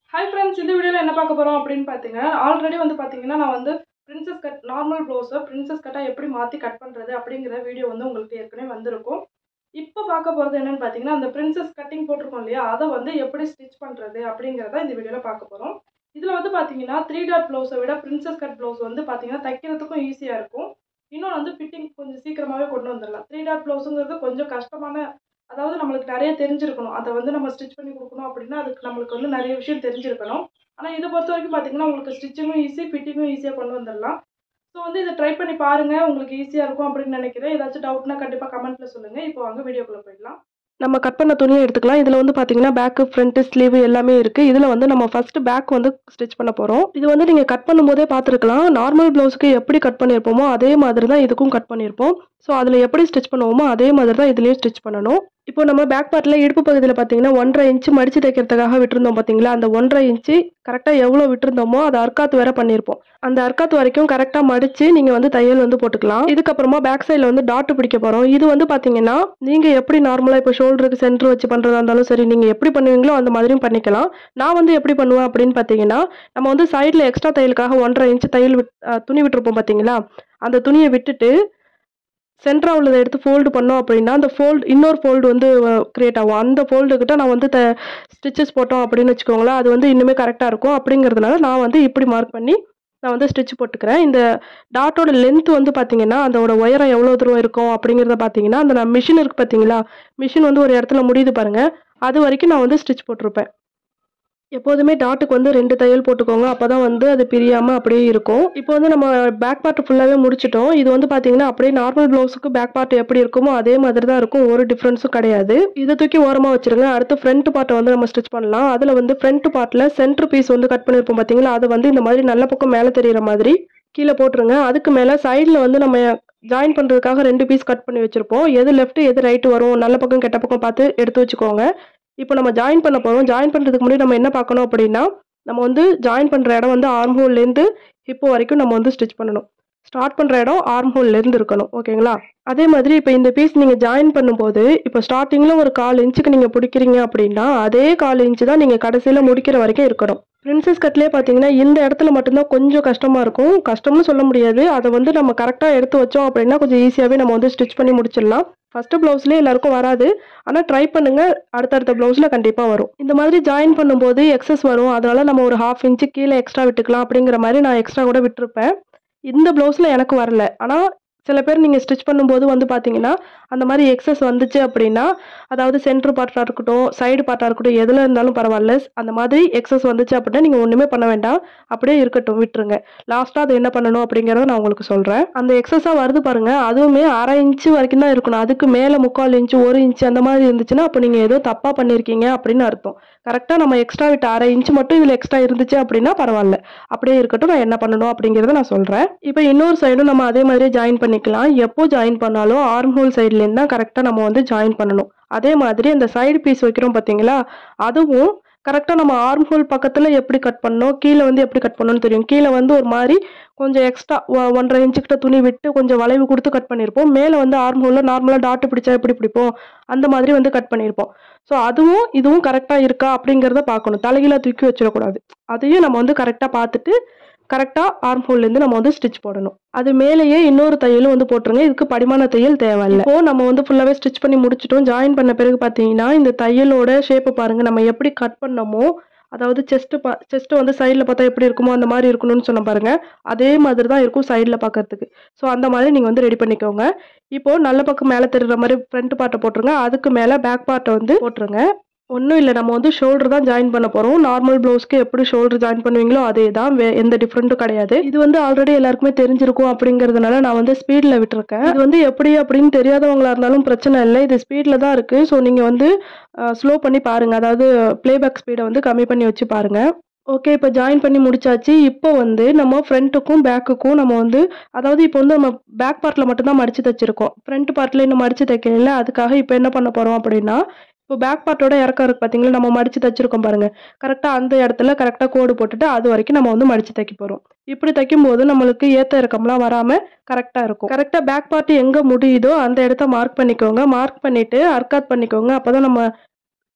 hi friends இந்த வீடியோவில் என்ன பார்க்க போகிறோம் அப்படின்னு பார்த்தீங்க ஆல்ரெடி வந்து பார்த்தீங்கன்னா நான் வந்து பிரின்சஸ் கட் நார்மல் ப்ளவுஸை பிரின்சஸ் கட்டாக எப்படி மாற்றி கட் பண்ணுறது அப்படிங்கிற வீடியோ வந்து உங்களுக்கு ஏற்கனவே வந்திருக்கும் இப்போ பார்க்க போகிறது என்னன்னு பார்த்தீங்கன்னா அந்த பிரின்சஸ் கட்டிங் போட்டிருக்கோம் இல்லையா அதை வந்து எப்படி ஸ்டிச் பண்ணுறது அப்படிங்கிறத இந்த வீடியோவில் பார்க்க போகிறோம் இதில் வந்து பார்த்தீங்கன்னா த்ரீ டாட் ப்ளவுஸை விட பிரின்சஸ் கட் ப்ளவுஸ் வந்து பார்த்தீங்கன்னா தைக்கிறதுக்கும் ஈஸியாக இருக்கும் இன்னொன்று வந்து ஃபிட்டிங் கொஞ்சம் சீக்கிரமாகவே கொண்டு வந்துடலாம் த்ரீ டாட் ப்ளவுஸுங்கிறது கொஞ்சம் கஷ்டமான அதாவது நம்மளுக்கு நிறைய தெரிஞ்சிருக்கணும் அதை வந்து நம்ம ஸ்டிச் பண்ணி கொடுக்கணும் அப்படின்னா அதுக்கு நம்மளுக்கு வந்து நிறைய விஷயம் தெரிஞ்சிருக்கணும் ஆனால் இதை பொறுத்த வரைக்கும் பார்த்தீங்கன்னா உங்களுக்கு ஸ்டிச்சிங்கும் ஈஸி ஃபிட்டிங்கும் ஈஸியாக கொண்டு வந்துடலாம் ஸோ வந்து இதை ட்ரை பண்ணி பாருங்கள் உங்களுக்கு ஈஸியாக இருக்கும் அப்படின்னு நினைக்கிறேன் ஏதாச்சும் டவுட்னா கண்டிப்பாக கமெண்ட்டில் சொல்லுங்கள் இப்போ வாங்க வீடியோக்குள்ளே போயிடலாம் நம்ம கட் பண்ண துணியை எடுத்துக்கலாம் இதில் வந்து பார்த்தீங்கன்னா பேக்கு ஃப்ரண்ட்டு ஸ்லீவ் எல்லாமே இருக்குது இதில் வந்து நம்ம ஃபஸ்ட்டு பேக் வந்து ஸ்டிச் பண்ண போகிறோம் இது வந்து நீங்கள் கட் பண்ணும்போதே பார்த்துருக்கலாம் நார்மல் ப்ளவுஸுக்கு எப்படி கட் பண்ணியிருப்போமோ அதே மாதிரி தான் இதுக்கும் கட் பண்ணியிருப்போம் ஸோ அதில் எப்படி ஸ்டிச் பண்ணுவோமோ அதே மாதிரி தான் இதுலேயும் ஸ்டிச் பண்ணணும் இப்போ நம்ம பேக் பார்ட்டில் இடுப்பு பகுதியில் பார்த்தீங்கன்னா ஒன்றரை இன்ச்சு மடித்து தைக்கிறதுக்காக விட்டுருந்தோம் பார்த்தீங்களா அந்த ஒன்றரை இன்ச்சு கரெக்டாக எவ்வளோ விட்டுருந்தோமோ அதை அர்க்காத்து வேற பண்ணியிருப்போம் அந்த அர்க்காத்து வரைக்கும் கரெக்டாக மடித்து நீங்கள் வந்து தையல் வந்து போட்டுக்கலாம் இதுக்கப்புறமா பேக் சைடில் வந்து டாட்டு பிடிக்க போகிறோம் இது வந்து பார்த்தீங்கன்னா நீங்கள் எப்படி நார்மலாக இப்போ ஷோல்டருக்கு சென்டர் வச்சு பண்ணுறதா இருந்தாலும் சரி நீங்கள் எப்படி பண்ணுவீங்களோ அந்த மாதிரியும் பண்ணிக்கலாம் நான் வந்து எப்படி பண்ணுவேன் அப்படின்னு பார்த்தீங்கன்னா நம்ம வந்து சைடில் எக்ஸ்ட்ரா தையலுக்காக ஒன்றரை இன்ச்சு தையல் விட் அஹ் துணி விட்டுருப்போம் பார்த்தீங்களா அந்த துணியை விட்டுட்டு சென்டராக உள்ளதை எடுத்து ஃபோல்டு பண்ணோம் அப்படின்னா அந்த ஃபோல்டு இன்னொரு ஃபோல்டு வந்து க்ரியேட் ஆகும் அந்த ஃபோல்டுக்கிட்ட நான் வந்து த ஸ்டிச்சஸ் போட்டோம் அப்படின்னு வச்சுக்கோங்களேன் அது வந்து இன்னுமே கரெக்டாக இருக்கும் அப்படிங்கிறதுனால நான் வந்து இப்படி மார்க் பண்ணி நான் வந்து ஸ்டிச் போட்டுக்கிறேன் இந்த டாட்டோட லென்த் வந்து பார்த்தீங்கன்னா அதோட உயரம் எவ்வளோ தூரம் இருக்கும் அப்படிங்கிறத பார்த்தீங்கன்னா அந்த நான் மிஷின் இருக்குது பார்த்தீங்களா மிஷின் வந்து ஒரு இடத்துல முடியுது பாருங்கள் அது வரைக்கும் நான் வந்து ஸ்டிச் போட்டிருப்பேன் எப்போதுமே டாட்டுக்கு வந்து ரெண்டு தையல் போட்டுக்கோங்க அப்போ தான் வந்து அது பிரியாமல் அப்படியே இருக்கும் இப்போ வந்து நம்ம பேக் பார்ட் ஃபுல்லாகவே முடிச்சிட்டோம் இது வந்து பார்த்தீங்கன்னா அப்படியே நார்மல் ப்ளவுஸுக்கு பேக் பார்ட் எப்படி இருக்குமோ அதே மாதிரி தான் இருக்கும் ஒரு டிஃப்ரென்ஸும் கிடையாது இதை தூக்கி ஓரமாக வச்சிருங்க அடுத்து ஃப்ரண்ட் பார்ட்டை வந்து நம்ம ஸ்டிச் பண்ணலாம் அதில் வந்து ஃப்ரண்ட் பார்ட்டில் சென்டர் பீஸ் வந்து கட் பண்ணியிருப்போம் பார்த்தீங்களா அது வந்து இந்த மாதிரி நல்ல பக்கம் மேலே தெரியிற மாதிரி கீழே போட்டுருங்க அதுக்கு மேலே சைடில் வந்து நம்ம ஜாயின் பண்ணுறதுக்காக ரெண்டு பீஸ் கட் பண்ணி வச்சுருப்போம் எது லெஃப்ட் எது ரைட்டு வரும் நல்ல பக்கம் கெட்ட பக்கம் பார்த்து எடுத்து வச்சுக்கோங்க இப்போ நம்ம ஜாயின் பண்ண போகிறோம் ஜாயின் பண்ணுறதுக்கு முன்னாடி நம்ம என்ன பார்க்கணும் அப்படின்னா நம்ம வந்து ஜாயின் பண்ணுற இடம் வந்து ஆர்ம் ஹோல்லேருந்து ஹிப்போ வரைக்கும் நம்ம வந்து ஸ்டிச் பண்ணணும் ஸ்டார்ட் பண்ணுற இடம் ஆர்ம் ஹோல்லேருந்து இருக்கணும் ஓகேங்களா அதே மாதிரி இப்போ இந்த பீஸ் நீங்கள் ஜாயின் பண்ணும்போது இப்போ ஸ்டார்டிங்கில் ஒரு கால் இன்ச்சுக்கு நீங்கள் பிடிக்கிறீங்க அப்படின்னா அதே கால் இன்ச்சு தான் நீங்கள் கடைசியில் முடிக்கிற வரைக்கும் இருக்கணும் பிரின்சஸ் கட்லேயே பார்த்தீங்கன்னா இந்த இடத்துல மட்டும்தான் கொஞ்சம் கஷ்டமாக இருக்கும் கஷ்டம்னு சொல்ல முடியாது அதை வந்து நம்ம கரெக்டாக எடுத்து வச்சோம் அப்படின்னா கொஞ்சம் ஈஸியாகவே நம்ம வந்து ஸ்டிச் பண்ணி முடிச்சிடலாம் ஃபஸ்ட்டு ப்ளவுஸ்லேயே எல்லாருக்கும் வராது ஆனால் ட்ரை பண்ணுங்க அடுத்தடுத்த ப்ளவுஸில் கண்டிப்பாக வரும் இந்த மாதிரி ஜாயின் பண்ணும்போது எக்ஸஸ் வரும் அதனால நம்ம ஒரு ஹாஃப் இன்ச்சு கீழே எக்ஸ்ட்ரா விட்டுக்கலாம் அப்படிங்கிற மாதிரி நான் எக்ஸ்ட்ரா கூட விட்டுருப்பேன் இந்த ப்ளவுஸில் எனக்கு வரல ஆனால் சில பேர் நீங்கள் ஸ்டிச் பண்ணும்போது வந்து பார்த்தீங்கன்னா அந்த மாதிரி எக்ஸஸ் வந்துச்சு அப்படின்னா அதாவது சென்டர் பார்ட்டாக இருக்கட்டும் சைடு பார்ட்டாக இருக்கட்டும் எதில் இருந்தாலும் பரவாயில்ல அந்த மாதிரி எக்ஸஸ் வந்துச்சு அப்படின்னா நீங்கள் ஒன்றுமே பண்ண வேண்டாம் அப்படியே இருக்கட்டும் விட்டுருங்க லாஸ்ட்டாக அதை என்ன பண்ணணும் அப்படிங்கிறத நான் உங்களுக்கு சொல்கிறேன் அந்த எக்ஸஸாக வருது பாருங்கள் அதுவுமே அரை இன்ச்சு வரைக்கும் தான் இருக்கணும் அதுக்கு மேலே முக்கால் இன்ச்சு ஒரு இன்ச்சு அந்த மாதிரி இருந்துச்சுன்னா அப்போ நீங்கள் ஏதோ தப்பாக பண்ணியிருக்கீங்க அப்படின்னு அர்த்தம் கரெக்டாக நம்ம எக்ஸ்ட்ரா விட்டு அரை இன்ச்சு மட்டும் இதில் எக்ஸ்ட்ரா இருந்துச்சு அப்படின்னா பரவாயில்ல அப்படியே இருக்கட்டும் நான் என்ன பண்ணணும் அப்படிங்கிறத நான் சொல்கிறேன் இப்போ இன்னொரு சைடும் நம்ம அதே மாதிரியே ஜாயின் பண்ணிக்கலாம் எப்போ ஜாயின் பண்ணாலும் ஆர்ம் ஹோல் சைட்லேருந்து தான் கரெக்டாக நம்ம வந்து ஜாயின் பண்ணணும் அதே மாதிரி அந்த சைடு பீஸ் வைக்கிறோம் பார்த்தீங்களா அதுவும் கரெக்டாக நம்ம ஆர்ம் ஹோல் பக்கத்தில் எப்படி கட் பண்ணணும் கீழே வந்து எப்படி கட் பண்ணணும்னு தெரியும் கீழே வந்து ஒரு மாதிரி கொஞ்சம் எக்ஸ்ட்ரா ஒன்றரை இன்ச்சுக்கிட்ட துணி விட்டு கொஞ்சம் வளைவு கொடுத்து கட் பண்ணியிருப்போம் மேலே வந்து ஆர்ம் ஹோலில் நார்மலாக டாட்டு பிடிச்சா எப்படி பிடிப்போம் அந்த மாதிரி வந்து கட் பண்ணியிருப்போம் ஸோ அதுவும் இதுவும் கரெக்டாக இருக்கா அப்படிங்கிறத பார்க்கணும் தலைகீழாக தூக்கி வச்சிடக்கூடாது அதையும் நம்ம வந்து கரெக்டாக பார்த்துட்டு கரெக்டாக ஆர்ம் ஹோல்லேருந்து நம்ம வந்து ஸ்டிச் போடணும் அது மேலேயே இன்னொரு தையலும் வந்து போட்டுருங்க இதுக்கு படிமான தையல் தேவையில்லை இப்போ நம்ம வந்து ஃபுல்லாகவே ஸ்டிச் பண்ணி முடிச்சிட்டோம் ஜாயின் பண்ண பிறகு பார்த்தீங்கன்னா இந்த தையலோட ஷேப்பை பாருங்கள் நம்ம எப்படி கட் பண்ணமோ அதாவது செஸ்ட்டு பா செஸ்ட்டு வந்து சைடில் பார்த்தா எப்படி இருக்குமோ அந்த மாதிரி இருக்கணும்னு சொன்ன பாருங்க அதே மாதிரி தான் இருக்கும் சைடில் பார்க்கறதுக்கு ஸோ அந்த மாதிரி நீங்கள் வந்து ரெடி பண்ணிக்கோங்க இப்போ நல்ல பக்கம் மேலே தெரியுற மாதிரி ஃப்ரண்ட் பார்ட்டை போட்டுருங்க அதுக்கு மேலே பேக் பார்ட்டை வந்து போட்டுருங்க ஒன்றும் இல்லை நம்ம வந்து ஷோல்டர் தான் ஜாயின் பண்ண போகிறோம் நார்மல் ப்ளவுஸ்க்கு எப்படி ஷோல்டர் ஜாயின் பண்ணுவீங்களோ அதே தான் வே எந்த டிஃப்ரெண்ட்டும் கிடையாது இது வந்து ஆல்ரெடி எல்லாருக்குமே தெரிஞ்சிருக்கும் அப்படிங்கிறதுனால நான் வந்து ஸ்பீடில் விட்டுருக்கேன் இது வந்து எப்படி அப்படின்னு தெரியாதவங்களா இருந்தாலும் பிரச்சனை இல்லை இது ஸ்பீடில் தான் இருக்குது ஸோ நீங்கள் வந்து ஸ்லோ பண்ணி பாருங்கள் அதாவது ப்ளேபேக் ஸ்பீடை வந்து கம்மி பண்ணி வச்சு பாருங்கள் ஓகே இப்போ ஜாயின் பண்ணி முடிச்சாச்சு இப்போ வந்து நம்ம ஃப்ரண்ட்டுக்கும் பேக்குக்கும் நம்ம வந்து அதாவது இப்போ வந்து நம்ம பேக் பார்ட்டில் மட்டும்தான் மடித்து தைச்சிருக்கோம் ஃப்ரண்ட் பார்ட்டில் இன்னும் மடித்து தைக்கல அதுக்காக இப்போ என்ன பண்ண போகிறோம் அப்படின்னா இப்போ பேக் பார்ட்டோட இறக்கம் இருக்கு பார்த்தீங்களா நம்ம மடித்து தைச்சிருக்கோம் பாருங்க கரெக்டாக அந்த இடத்துல கரெக்டாக கோடு போட்டுட்டு அது வரைக்கும் நம்ம வந்து மடித்து தைக்க போகிறோம் இப்படி தைக்கும் போது நம்மளுக்கு ஏற்ற இறக்கம்லாம் வராமல் கரெக்டாக இருக்கும் கரெக்டாக பேக் பார்ட் எங்கே முடியுதோ அந்த இடத்த மார்க் பண்ணிக்கோங்க மார்க் பண்ணிவிட்டு அர்க்காத் பண்ணிக்கோங்க அப்போ தான் நம்ம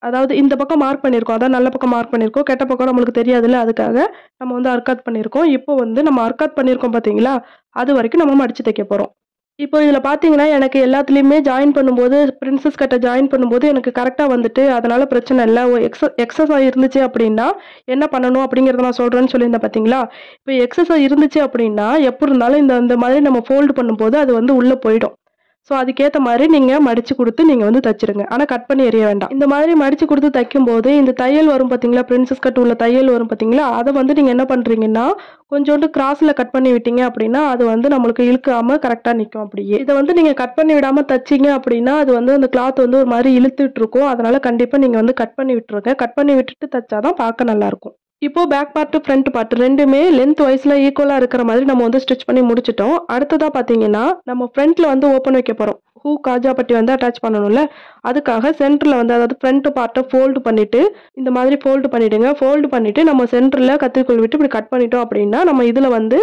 அதாவது இந்த பக்கம் மார்க் பண்ணியிருக்கோம் அதான் நல்ல பக்கம் மார்க் பண்ணியிருக்கோம் கெட்ட பக்கம் நம்மளுக்கு தெரியாதுல்ல அதுக்காக நம்ம வந்து அர்க்காத் பண்ணியிருக்கோம் இப்போ வந்து நம்ம அர்க்காத் பண்ணியிருக்கோம் பார்த்தீங்களா அது வரைக்கும் நம்ம மடிச்சு தைக்க போகிறோம் இப்போ இதில் பார்த்தீங்கன்னா எனக்கு எல்லாத்துலேயுமே ஜாயின் பண்ணும்போது பிரின்சஸ் கட்டை ஜாயின் பண்ணும்போது எனக்கு கரெக்டாக வந்துட்டு அதனால் பிரச்சனை இல்லை எக்ஸ எக்ஸஸ் இருந்துச்சு அப்படின்னா என்ன பண்ணணும் அப்படிங்கிறத நான் சொல்கிறேன்னு சொல்லியிருந்தேன் பார்த்தீங்களா இப்போ எக்ஸஸ் இருந்துச்சு அப்படின்னா எப்போ இருந்தாலும் இந்த இந்த மாதிரி நம்ம ஃபோல்டு பண்ணும்போது அது வந்து உள்ளே போயிடும் ஸோ அதுக்கேற்ற மாதிரி நீங்கள் மடித்து கொடுத்து நீங்கள் வந்து தச்சிருங்க ஆனால் கட் பண்ணி எறிய வேண்டாம் இந்த மாதிரி மடித்து கொடுத்து தைக்கும்போது இந்த தையல் வரும் பார்த்தீங்களா பிரின்சஸ் கட் உள்ள தையல் வரும் பார்த்தீங்களா அதை வந்து நீங்கள் என்ன பண்ணுறீங்கன்னா கொஞ்சோண்டு கிராஸில் கட் பண்ணி விட்டீங்க அப்படின்னா அது வந்து நம்மளுக்கு இழுக்காமல் கரெக்டாக நிற்கும் அப்படியே இதை வந்து நீங்கள் கட் பண்ணி விடாமல் தச்சிங்க அப்படின்னா அது வந்து அந்த கிளாத் வந்து ஒரு மாதிரி இழுத்துட்டு இருக்கும் அதனால கண்டிப்பாக நீங்கள் வந்து கட் பண்ணி விட்டுருங்க கட் பண்ணி விட்டுட்டு தச்சாதான் பார்க்க நல்லாயிருக்கும் இப்போ பேக் பார்ட்டு ஃப்ரண்ட் பார்ட் ரெண்டுமே லென்த் வைஸில் ஈக்குவலாக இருக்கிற மாதிரி நம்ம வந்து ஸ்டிச் பண்ணி முடிச்சிட்டோம் அடுத்ததாக பார்த்தீங்கன்னா நம்ம ஃப்ரண்ட்டில் வந்து ஓப்பன் வைக்க போகிறோம் ஹூ காஜா பட்டி வந்து அட்டாச் பண்ணணும்ல அதுக்காக சென்டரில் வந்து அதாவது ஃப்ரண்ட் பார்ட்டை ஃபோல்டு பண்ணிவிட்டு இந்த மாதிரி ஃபோல்டு பண்ணிவிடுங்க ஃபோல்டு பண்ணிவிட்டு நம்ம சென்டரில் கத்திரிக்கோள் விட்டு இப்படி கட் பண்ணிட்டோம் அப்படின்னா நம்ம இதில் வந்து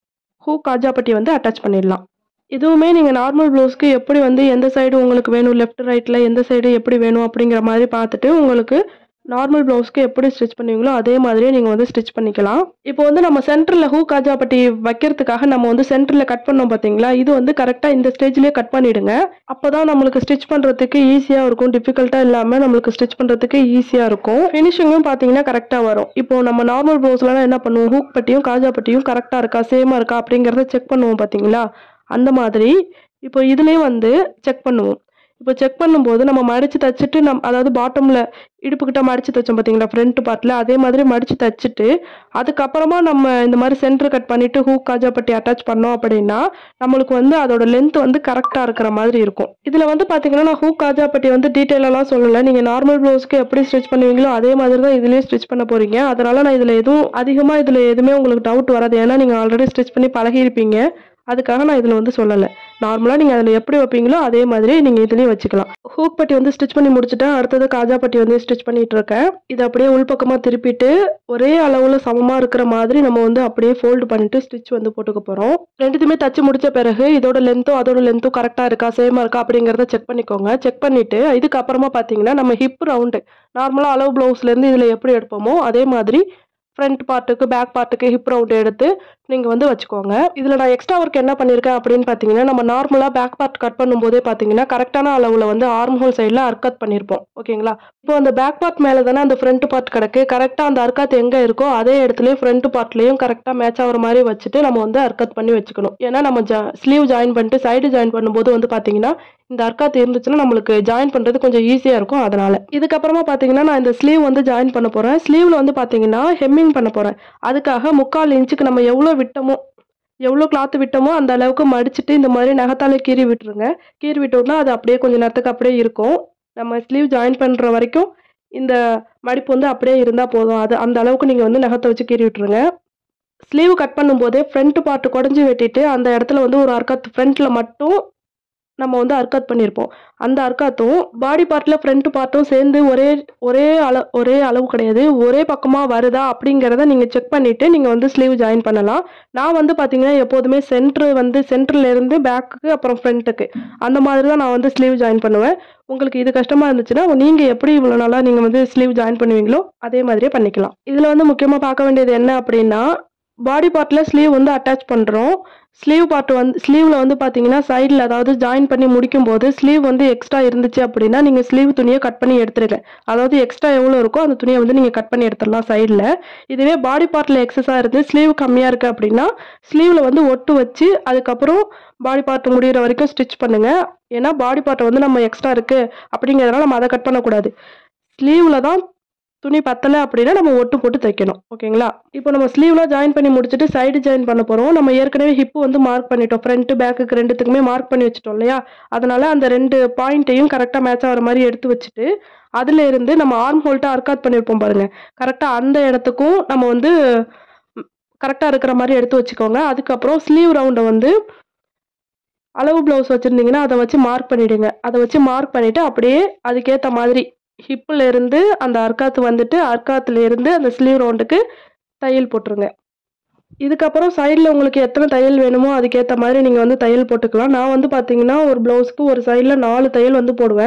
ஹூ காஜா பட்டி வந்து அட்டாச் பண்ணிடலாம் இதுவுமே நீங்கள் நார்மல் ப்ளவுஸ்க்கு எப்படி வந்து எந்த சைடு உங்களுக்கு வேணும் லெஃப்ட் ரைட்டில் எந்த சைடு எப்படி வேணும் அப்படிங்கிற மாதிரி பார்த்துட்டு உங்களுக்கு நார்மல் ப்ளவுஸ்க்கு எப்படி ஸ்டிச் பண்ணுவீங்களோ அதே மாதிரியே நீங்கள் வந்து ஸ்டிச் பண்ணிக்கலாம் இப்போ வந்து நம்ம சென்டரில் ஹூ காஜா பட்டி வைக்கிறதுக்காக நம்ம வந்து சென்டரில் கட் பண்ணோம் பார்த்தீங்களா இது வந்து கரெக்டாக இந்த ஸ்டேஜ்லேயே கட் பண்ணிவிடுங்க அப்போ தான் நம்மளுக்கு ஸ்டிச் பண்ணுறதுக்கு ஈஸியாக இருக்கும் டிஃபிகல்ட்டாக இல்லாமல் நம்மளுக்கு ஸ்டிச் பண்ணுறதுக்கு ஈஸியாக இருக்கும் ஃபினிஷிங்கும் பார்த்தீங்கன்னா கரெக்டாக வரும் இப்போ நம்ம நார்மல் ப்ளவுஸ்லாம் என்ன பண்ணுவோம் ஹூக் பட்டியும் காஜா பட்டியும் கரெக்டாக இருக்கா சேமாக இருக்கா அப்படிங்கிறத செக் பண்ணுவோம் பார்த்தீங்களா அந்த மாதிரி இப்போ இதுலேயும் வந்து செக் பண்ணுவோம் இப்போ செக் பண்ணும்போது நம்ம மடித்து தைச்சிட்டு நம் அதாவது பாட்டமில் இடுப்புக்கிட்ட மடித்து தைச்சோம் பார்த்தீங்களா ஃப்ரண்ட் பார்ட்டில் அதே மாதிரி மடித்து தைச்சிட்டு அதுக்கப்புறமா நம்ம இந்த மாதிரி சென்டர் கட் பண்ணிவிட்டு ஹூக் காஜா பட்டி அட்டாச் பண்ணோம் அப்படின்னா நம்மளுக்கு வந்து அதோட லென்த் வந்து கரெக்டாக இருக்கிற மாதிரி இருக்கும் இதில் வந்து பார்த்தீங்கன்னா நான் ஹூக் காஜா பட்டி வந்து டீட்டெயிலெல்லாம் சொல்லலை நீங்கள் நார்மல் ப்ளவுஸ்க்கு எப்படி ஸ்டிச் பண்ணுவீங்களோ அதே மாதிரி தான் இதுலேயும் ஸ்டிச் பண்ண போகிறீங்க அதனால் நான் இதில் எதுவும் அதிகமாக இதில் எதுவுமே உங்களுக்கு டவுட் வராது ஏன்னா நீங்கள் ஆல்ரெடி ஸ்டிச் பண்ணி பழகியிருப்பீங்க அதுக்காக நான் இதில் வந்து சொல்லலை நார்மலாக நீங்கள் அதில் எப்படி வைப்பீங்களோ அதே மாதிரி நீங்கள் இதுலேயும் வச்சுக்கலாம் ஹூக் பட்டி வந்து ஸ்டிச் பண்ணி முடிச்சுட்டேன் அடுத்தது காஜா பட்டி வந்து ஸ்டிச் பண்ணிட்டு இருக்கேன் இது அப்படியே உள்பக்கமாக திருப்பிட்டு ஒரே அளவில் சமமாக இருக்கிற மாதிரி நம்ம வந்து அப்படியே ஃபோல்டு பண்ணிட்டு ஸ்டிச் வந்து போட்டுக்க போகிறோம் ரெண்டுத்தையுமே தச்சு முடிச்ச பிறகு இதோட லென்த்தும் அதோட லென்த்தும் கரெக்டாக இருக்கா சேமாக இருக்கா அப்படிங்கிறத செக் பண்ணிக்கோங்க செக் பண்ணிவிட்டு இதுக்கு அப்புறமா பார்த்தீங்கன்னா நம்ம ஹிப் ரவுண்டு நார்மலாக அளவு ப்ளவுஸ்லேருந்து இதில் எப்படி எடுப்போமோ அதே மாதிரி ஃப்ரண்ட் பார்ட்டுக்கு பேக் பார்ட்டுக்கு ஹிப் ரவுண்ட் எடுத்து நீங்கள் வந்து வச்சுக்கோங்க இதில் நான் எக்ஸ்ட்ரா ஒர்க் என்ன பண்ணியிருக்கேன் அப்படின்னு பார்த்தீங்கன்னா நம்ம நார்மலாக பேக் பார்ட் கட் பண்ணும்போதே பார்த்தீங்கன்னா கரெக்டான அளவில் வந்து ஆர்ம் ஹோல் சைடில் அர்க்கத் பண்ணியிருப்போம் ஓகேங்களா இப்போ அந்த பேக் பார்ட் மேலே தானே அந்த ஃப்ரண்ட் பார்ட் கிடக்கு கரெக்டாக அந்த அர்க்கத் எங்கே இருக்கோ அதே இடத்துலையும் ஃப்ரண்ட் பார்ட்லேயும் கரெக்டாக மேட்ச் ஆகிற மாதிரி வச்சுட்டு நம்ம வந்து அர்க்கத் பண்ணி வச்சுக்கணும் ஏன்னா நம்ம ஜா ஸ்லீவ் ஜாயின் பண்ணிட்டு சைடு ஜாயின் பண்ணும்போது வந்து பார்த்தீங்கன்னா இந்த அர்க்காத் இருந்துச்சுன்னா நம்மளுக்கு ஜாயின் பண்ணுறது கொஞ்சம் ஈஸியாக இருக்கும் அதனால இதுக்கப்புறமா பார்த்தீங்கன்னா நான் இந்த ஸ்லீவ் வந்து ஜாயின் பண்ண போகிறேன் ஸ்லீவில் வந்து பார்த்தீங்கன்னா ஹெம்மிங் பண்ண போகிறேன் அதுக்காக முக்கால் இன்ச்சுக்கு நம்ம எவ்வளோ விட்டோமோ எவ்வளோ கிளாத் விட்டோமோ அந்த அளவுக்கு மடிச்சுட்டு இந்த மாதிரி நகத்தால கீறி விட்டுருங்க கீறி விட்டோம்னா அது அப்படியே கொஞ்சம் நேரத்துக்கு அப்படியே இருக்கும் நம்ம ஸ்லீவ் ஜாயின் பண்ணுற வரைக்கும் இந்த மடிப்பு வந்து அப்படியே இருந்தால் போதும் அது அந்த அளவுக்கு நீங்கள் வந்து நகத்தை வச்சு கீறி விட்டுருங்க ஸ்லீவ் கட் பண்ணும்போதே ஃப்ரண்ட் பார்ட்டு குடஞ்சி வெட்டிட்டு அந்த இடத்துல வந்து ஒரு அர்க்காத் ஃப்ரண்ட்டில் மட்டும் நம்ம வந்து அர்க்காத் பண்ணியிருப்போம் அந்த அர்க்காத்தும் பாடி பார்ட்டில் ஃப்ரண்ட் பார்ட்டும் சேர்ந்து ஒரே ஒரே அளவு ஒரே அளவு கிடையாது ஒரே பக்கமாக வருதா அப்படிங்கிறத நீங்கள் செக் பண்ணிவிட்டு நீங்கள் வந்து ஸ்லீவ் ஜாயின் பண்ணலாம் நான் வந்து பார்த்தீங்கன்னா எப்போதுமே சென்ட்ரு வந்து சென்டர்ல இருந்து பேக்குக்கு அப்புறம் ஃப்ரண்ட்டுக்கு அந்த மாதிரி தான் நான் வந்து ஸ்லீவ் ஜாயின் பண்ணுவேன் உங்களுக்கு இது கஷ்டமாக இருந்துச்சுன்னா நீங்கள் எப்படி இவ்வளோ நாளாக நீங்கள் வந்து ஸ்லீவ் ஜாயின் பண்ணுவீங்களோ அதே மாதிரியே பண்ணிக்கலாம் இதில் வந்து முக்கியமாக பார்க்க வேண்டியது என்ன அப்படின்னா பாடி பார்ட்டில் ஸ்லீவ் வந்து அட்டாச் பண்ணுறோம் ஸ்லீவ் பார்ட் வந்து ஸ்லீவில் வந்து பார்த்தீங்கன்னா சைடில் அதாவது ஜாயின் பண்ணி முடிக்கும் போது ஸ்லீவ் வந்து எக்ஸ்ட்ரா இருந்துச்சு அப்படின்னா நீங்கள் ஸ்லீவ் துணியை கட் பண்ணி எடுத்துருங்க அதாவது எக்ஸ்ட்ரா எவ்வளோ இருக்கோ அந்த துணியை வந்து நீங்கள் கட் பண்ணி எடுத்துடலாம் சைடில் இதுவே பாடி பார்ட்டில் எக்ஸஸாக இருந்து ஸ்லீவ் கம்மியாக இருக்குது அப்படின்னா ஸ்லீவில் வந்து ஒட்டு வச்சு அதுக்கப்புறம் பாடி பார்ட் முடிகிற வரைக்கும் ஸ்டிச் பண்ணுங்கள் ஏன்னா பாடி பார்ட்டை வந்து நம்ம எக்ஸ்ட்ரா இருக்குது அப்படிங்கிறதுனால நம்ம அதை கட் பண்ணக்கூடாது ஸ்லீவில் தான் துணி பத்தலை அப்படின்னா நம்ம ஒட்டு போட்டு தைக்கணும் ஓகேங்களா இப்போ நம்ம ஸ்லீவ்லாம் ஜாயின் பண்ணி முடிச்சுட்டு சைடு ஜாயின் பண்ண போகிறோம் நம்ம ஏற்கனவே ஹிப்பு வந்து மார்க் பண்ணிட்டோம் ஃப்ரண்ட் பேக்குக்கு ரெண்டுத்துக்குமே மார்க் பண்ணி வச்சுட்டோம் இல்லையா அதனால அந்த ரெண்டு பாயிண்ட்டையும் கரெக்டாக மேட்ச் ஆகிற மாதிரி எடுத்து வச்சுட்டு அதுல இருந்து நம்ம ஆர்ம் ஹோல்ட்டை அர்க்காட் பண்ணியிருப்போம் பாருங்க கரெக்டாக அந்த இடத்துக்கும் நம்ம வந்து கரெக்டாக இருக்கிற மாதிரி எடுத்து வச்சுக்கோங்க அதுக்கப்புறம் ஸ்லீவ் ரவுண்டை வந்து அளவு ப்ளவுஸ் வச்சுருந்தீங்கன்னா அதை வச்சு மார்க் பண்ணிவிடுங்க அதை வச்சு மார்க் பண்ணிவிட்டு அப்படியே அதுக்கேற்ற மாதிரி ஹிப்பில் இருந்து அந்த அர்க்காத்து வந்துட்டு அர்க்காத்துல இருந்து அந்த ஸ்லீவ் ரவுண்டுக்கு தையல் போட்டுருங்க இதுக்கப்புறம் சைடில் உங்களுக்கு எத்தனை தையல் வேணுமோ அதுக்கேற்ற மாதிரி நீங்கள் வந்து தையல் போட்டுக்கலாம் நான் வந்து பார்த்தீங்கன்னா ஒரு ப்ளவுஸ்க்கு ஒரு சைடில் நாலு தையல் வந்து போடுவேன்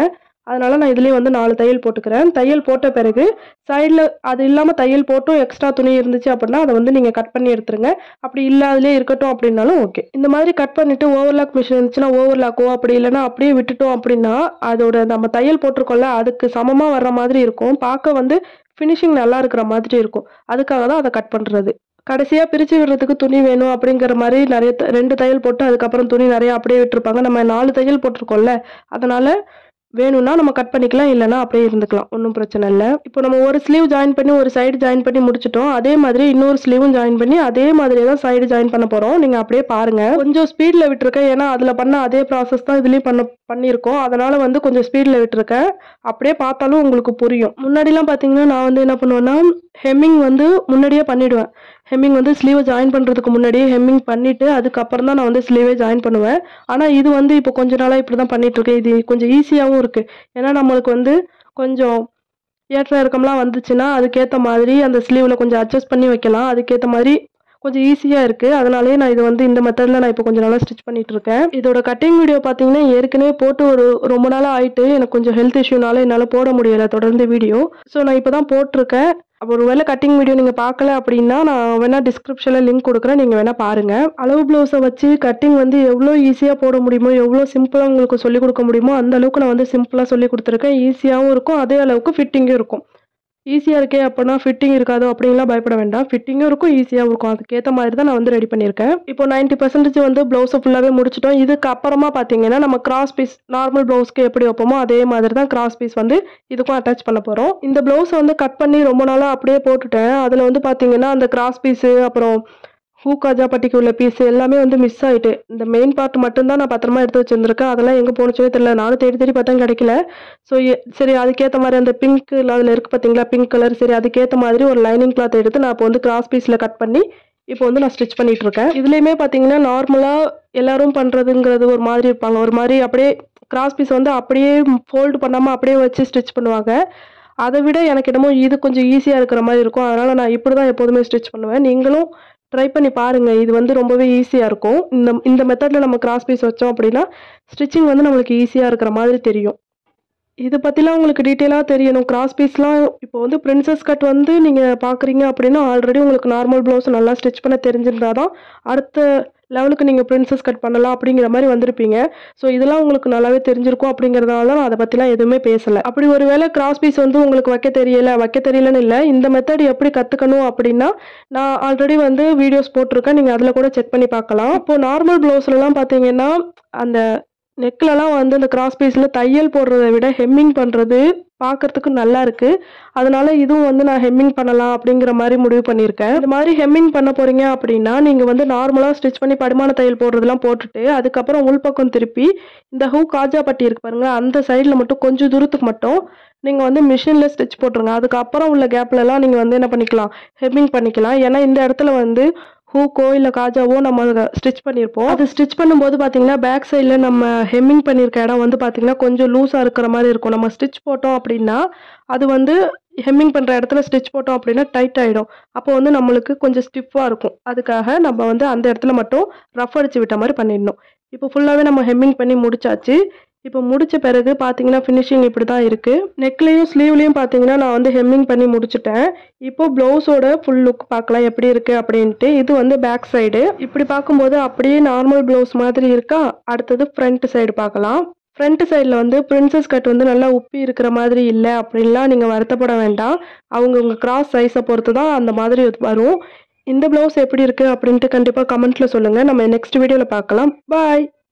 அதனால நான் இதுலேயே வந்து நாலு தையல் போட்டுக்கிறேன் தையல் போட்ட பிறகு சைடில் அது இல்லாமல் தையல் போட்டும் எக்ஸ்ட்ரா துணி இருந்துச்சு அப்படின்னா அதை வந்து நீங்கள் கட் பண்ணி எடுத்துருங்க அப்படி இல்லை அதுலேயே இருக்கட்டும் அப்படின்னாலும் ஓகே இந்த மாதிரி கட் பண்ணிட்டு ஓவர்லாக் மிஷின் இருந்துச்சுன்னா ஓவர்லாக்கோ அப்படி இல்லைன்னா அப்படியே விட்டுட்டோம் அப்படின்னா அதோட நம்ம தையல் போட்டிருக்கோம்ல அதுக்கு சமமாக வர்ற மாதிரி இருக்கும் பார்க்க வந்து ஃபினிஷிங் நல்லா இருக்கிற மாதிரி இருக்கும் அதுக்காக தான் அதை கட் பண்ணுறது கடைசியாக பிரித்து விடுறதுக்கு துணி வேணும் அப்படிங்கிற மாதிரி நிறைய த- ரெண்டு தையல் போட்டு அதுக்கப்புறம் துணி நிறைய அப்படியே விட்டுருப்பாங்க நம்ம நாலு தையல் போட்டிருக்கோம்ல அதனால வேணும்னா நம்ம கட் பண்ணிக்கலாம் இல்லைன்னா அப்படியே இருந்துக்கலாம் ஒன்றும் பிரச்சனை இல்லை இப்போ நம்ம ஒரு ஸ்லீவ் ஜாயின் பண்ணி ஒரு சைடு ஜாயின் பண்ணி முடிச்சிட்டோம் அதே மாதிரி இன்னொரு ஸ்லீவும் ஜாயின் பண்ணி அதே மாதிரி தான் சைடு ஜாயின் பண்ண போகிறோம் நீங்கள் அப்படியே பாருங்க கொஞ்சம் ஸ்பீடில் விட்டுருக்கேன் ஏன்னா அதில் பண்ண அதே ப்ராசஸ் தான் இதுலேயும் பண்ண பண்ணியிருக்கோம் அதனால வந்து கொஞ்சம் ஸ்பீடில் விட்டுருக்கேன் அப்படியே பார்த்தாலும் உங்களுக்கு புரியும் முன்னாடிலாம் பார்த்தீங்கன்னா நான் வந்து என்ன பண்ணுவேன்னா ஹெம்மிங் வந்து முன்னாடியே பண்ணிடுவேன் ஹெம்மிங் வந்து ஸ்லீவை ஜாயின் பண்ணுறதுக்கு முன்னாடியே ஹெம்மிங் பண்ணிவிட்டு அதுக்கப்புறம் தான் நான் வந்து ஸ்லீவே ஜாயின் பண்ணுவேன் ஆனால் இது வந்து இப்போ கொஞ்ச நாளாக இப்படி தான் பண்ணிட்டு இருக்கேன் இது கொஞ்சம் ஈஸியாகவும் இருக்குது ஏன்னா நம்மளுக்கு வந்து கொஞ்சம் ஏற்ற இறக்கம்லாம் வந்துச்சுன்னா அதுக்கேற்ற மாதிரி அந்த ஸ்லீவில் கொஞ்சம் அட்ஜஸ்ட் பண்ணி வைக்கலாம் அதுக்கேற்ற மாதிரி கொஞ்சம் ஈஸியாக இருக்குது அதனாலேயே நான் இது வந்து இந்த மெத்தடில் நான் இப்போ கொஞ்சம் நாளாக ஸ்டிச் பண்ணிட்டு இருக்கேன் இதோட கட்டிங் வீடியோ பார்த்தீங்கன்னா ஏற்கனவே போட்டு ஒரு ரொம்ப நாளாக ஆயிட்டு எனக்கு கொஞ்சம் ஹெல்த் இஷ்யூனால என்னால் போட முடியலை தொடர்ந்து வீடியோ ஸோ நான் இப்போ தான் போட்டிருக்கேன் அப்போ ஒரு வேளை கட்டிங் வீடியோ நீங்கள் பார்க்கல அப்படின்னா நான் வேணால் டிஸ்கிரிப்ஷனில் லிங்க் கொடுக்குறேன் நீங்கள் வேணால் பாருங்கள் அளவு ப்ளவுஸை வச்சு கட்டிங் வந்து எவ்வளோ ஈஸியாக போட முடியுமோ எவ்வளோ சிம்பிளாக உங்களுக்கு சொல்லிக் கொடுக்க முடியுமோ அந்த அளவுக்கு நான் வந்து சிம்பிளாக சொல்லி கொடுத்துருக்கேன் ஈஸியாகவும் இருக்கும் அதே அளவுக்கு ஃபிட்டிங்கும் இருக்கும் ஈஸியாக இருக்கே அப்படின்னா ஃபிட்டிங் இருக்காதோ அப்படின்லாம் பயப்பட வேண்டாம் ஃபிட்டிங்கும் இருக்கும் ஈஸியாகவும் இருக்கும் அதுக்கேற்ற மாதிரி தான் நான் வந்து ரெடி பண்ணியிருக்கேன் இப்போ 90% பர்சன்டேஜ் வந்து ப்ளவுஸை ஃபுல்லாகவே முடிச்சிட்டோம் இதுக்கு அப்புறமா பார்த்தீங்கன்னா நம்ம கிராஸ் பீஸ் நார்மல் ப்ளவுஸ்க்கு எப்படி வைப்போமோ அதே மாதிரி தான் கிராஸ் பீஸ் வந்து இதுக்கும் அட்டாச் பண்ண போகிறோம் இந்த ப்ளவுஸை வந்து கட் பண்ணி ரொம்ப நாளாக அப்படியே போட்டுட்டேன் அதில் வந்து பார்த்தீங்கன்னா அந்த கிராஸ் பீஸு அப்புறம் ஹூக்காஜா பட்டிக்கு உள்ள பீஸ் எல்லாமே வந்து மிஸ் ஆயிட்டு இந்த மெயின் பார்ட் மட்டும்தான் நான் பத்திரமா எடுத்து வச்சிருந்திருக்கேன் அதெல்லாம் எங்கே போணுச்சுனே தெரியல நானும் தேடி தேடி பார்த்தா கிடைக்கல ஸோ சரி அதுக்கேற்ற மாதிரி அந்த பிங்க் அதில் இருக்கு பார்த்தீங்களா பிங்க் கலர் சரி அதுக்கேற்ற மாதிரி ஒரு லைனிங் கிளாத் எடுத்து நான் இப்போ வந்து கிராஸ் பீஸில் கட் பண்ணி இப்போ வந்து நான் ஸ்டிச் பண்ணிட்டு இருக்கேன் இதுலேயுமே பார்த்தீங்கன்னா நார்மலாக எல்லாரும் பண்ணுறதுங்கிறது ஒரு மாதிரி இருப்பாங்க ஒரு மாதிரி அப்படியே கிராஸ் பீஸ் வந்து அப்படியே ஃபோல்டு பண்ணாமல் அப்படியே வச்சு ஸ்டிச் பண்ணுவாங்க அதை விட எனக்கு என்னமோ இது கொஞ்சம் ஈஸியாக இருக்கிற மாதிரி இருக்கும் அதனால் நான் இப்படி தான் எப்போதுமே ஸ்டிச் பண்ணுவேன் நீங்களும் ட்ரை பண்ணி பாருங்கள் இது வந்து ரொம்பவே ஈஸியாக இருக்கும் இந்த இந்த மெத்தடில் நம்ம கிராஸ் பீஸ் வச்சோம் அப்படின்னா ஸ்டிச்சிங் வந்து நம்மளுக்கு ஈஸியாக இருக்கிற மாதிரி தெரியும் இதை பற்றிலாம் உங்களுக்கு டீட்டெயிலாக தெரியணும் கிராஸ் பீஸ்லாம் இப்போ வந்து பிரின்சஸ் கட் வந்து நீங்கள் பார்க்குறீங்க அப்படின்னா ஆல்ரெடி உங்களுக்கு நார்மல் ப்ளவுஸ் நல்லா ஸ்டிச் பண்ண தெரிஞ்சிருந்தா தான் அடுத்த லெவலுக்கு நீங்கள் பிரின்சஸ் கட் பண்ணலாம் அப்படிங்கிற மாதிரி வந்திருப்பீங்க ஸோ இதெல்லாம் உங்களுக்கு நல்லாவே தெரிஞ்சிருக்கும் அப்படிங்கிறதுனால தான் நான் அதை பற்றிலாம் எதுவுமே பேசலை அப்படி ஒரு வேளை கிராஸ் பீஸ் வந்து உங்களுக்கு வைக்க தெரியல வைக்க தெரியலன்னு இல்லை இந்த மெத்தட் எப்படி கற்றுக்கணும் அப்படின்னா நான் ஆல்ரெடி வந்து வீடியோஸ் போட்டிருக்கேன் நீங்கள் அதில் கூட செக் பண்ணி பார்க்கலாம் இப்போ நார்மல் ப்ளவுஸ்லலாம் பார்த்தீங்கன்னா அந்த நெக்லலாம் வந்து அந்த கிராஸ் பீஸில் தையல் போடுறதை விட ஹெம்மிங் பண்ணுறது பார்க்கறதுக்கு நல்லா இருக்கு அதனால இதுவும் வந்து நான் ஹெம்மிங் பண்ணலாம் அப்படிங்கிற மாதிரி முடிவு பண்ணியிருக்கேன் இந்த மாதிரி ஹெம்மிங் பண்ண போறீங்க அப்படின்னா நீங்கள் வந்து நார்மலாக ஸ்டிச் பண்ணி படிமான தையல் போடுறதெல்லாம் போட்டுட்டு அதுக்கப்புறம் உள்பக்கம் திருப்பி இந்த ஹூ காஜா பட்டி இருக்கு பாருங்க அந்த சைடில் மட்டும் கொஞ்சம் தூரத்துக்கு மட்டும் நீங்கள் வந்து மிஷினில் ஸ்டிச் போட்டுருங்க அதுக்கப்புறம் உள்ள கேப்லலாம் நீங்கள் வந்து என்ன பண்ணிக்கலாம் ஹெம்மிங் பண்ணிக்கலாம் ஏன்னா இந்த இடத்துல வந்து ஹூக்கோ இல்லை காஜாவோ நம்ம ஸ்டிச் பண்ணியிருப்போம் அது ஸ்டிச் பண்ணும்போது பார்த்தீங்கன்னா பேக் சைடில் நம்ம ஹெம்மிங் பண்ணியிருக்க இடம் வந்து பார்த்தீங்கன்னா கொஞ்சம் லூஸாக இருக்கிற மாதிரி இருக்கும் நம்ம ஸ்டிச் போட்டோம் அப்படின்னா அது வந்து ஹெம்மிங் பண்ணுற இடத்துல ஸ்டிச் போட்டோம் அப்படின்னா டைட் ஆகிடும் அப்போ வந்து நம்மளுக்கு கொஞ்சம் ஸ்டிஃபாக இருக்கும் அதுக்காக நம்ம வந்து அந்த இடத்துல மட்டும் ரஃப் அடிச்சு விட்ட மாதிரி பண்ணிடணும் இப்போ ஃபுல்லாகவே நம்ம ஹெம்மிங் பண்ணி முடிச்சாச்சு இப்போ முடிச்ச பிறகு பார்த்தீங்கன்னா ஃபினிஷிங் இப்படி தான் இருக்குது நெக்லேயும் ஸ்லீவ்லேயும் பார்த்தீங்கன்னா நான் வந்து ஹெம்மிங் பண்ணி முடிச்சிட்டேன் இப்போ ப்ளவுஸோட ஃபுல் லுக் பார்க்கலாம் எப்படி இருக்குது அப்படின்ட்டு இது வந்து பேக் சைடு இப்படி பார்க்கும்போது அப்படியே நார்மல் ப்ளவுஸ் மாதிரி இருக்கா அடுத்தது ஃப்ரண்ட் சைடு பார்க்கலாம் ஃப்ரண்ட் சைடில் வந்து பிரின்சஸ் கட் வந்து நல்லா உப்பி இருக்கிற மாதிரி இல்லை அப்படின்லாம் நீங்கள் வருத்தப்பட வேண்டாம் அவங்க உங்கள் கிராஸ் சைஸை பொறுத்து தான் அந்த மாதிரி வரும் இந்த ப்ளவுஸ் எப்படி இருக்குது அப்படின்ட்டு கண்டிப்பாக கமெண்ட்டில் சொல்லுங்கள் நம்ம நெக்ஸ்ட் வீடியோவில் பார்க்கலாம் பாய்